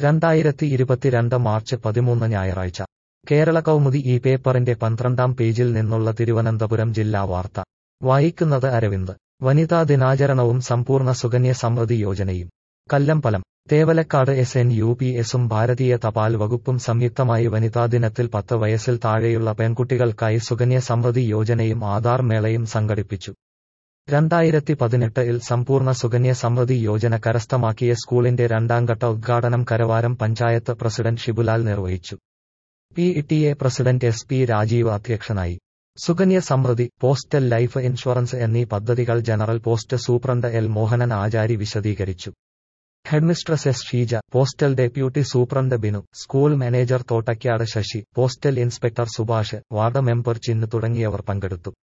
രണ്ടായിരത്തി ഇരുപത്തിരണ്ട് മാർച്ച് പതിമൂന്ന് ഞായറാഴ്ച കേരള കൗമുദി ഈ പേപ്പറിന്റെ പന്ത്രണ്ടാം പേജിൽ നിന്നുള്ള തിരുവനന്തപുരം ജില്ലാ വാർത്ത വായിക്കുന്നത് അരവിന്ദ് വനിതാ ദിനാചരണവും സമ്പൂർണ്ണ സുകന്യ സമൃദ്ധി യോജനയും Kallambalam Thevalakkad S N U P എസും ഭാരതീയ തപാൽ വകുപ്പും സംയുക്തമായി വനിതാ ദിനത്തിൽ പത്ത് വയസ്സിൽ താഴെയുള്ള പെൺകുട്ടികൾക്കായി സുകന്യ സമൃദ്ധി യോജനയും ആധാർ മേളയും സംഘടിപ്പിച്ചു രണ്ടായിരത്തി പതിനെട്ടിൽ സമ്പൂർണ്ണ സുകന്യ സമൃദ്ധി യോജന കരസ്ഥമാക്കിയ സ്കൂളിന്റെ രണ്ടാംഘട്ട ഉദ്ഘാടനം കരവാരം പഞ്ചായത്ത് പ്രസിഡന്റ് ഷിബുലാൽ നിർവഹിച്ചു P T A president S P Rajeev അധ്യക്ഷനായി Sukanya Samriddhi postal life insurance എന്നീ പദ്ധതികൾ general post superintendent L Mohanan Achari വിശദീകരിച്ചു headmistress S Sheeja postal deputy superintendent Binu school manager Thottakkad Sasi postal inspector Subhash ward member Chinnu തുടങ്ങിയവർ പങ്കെടുത്തു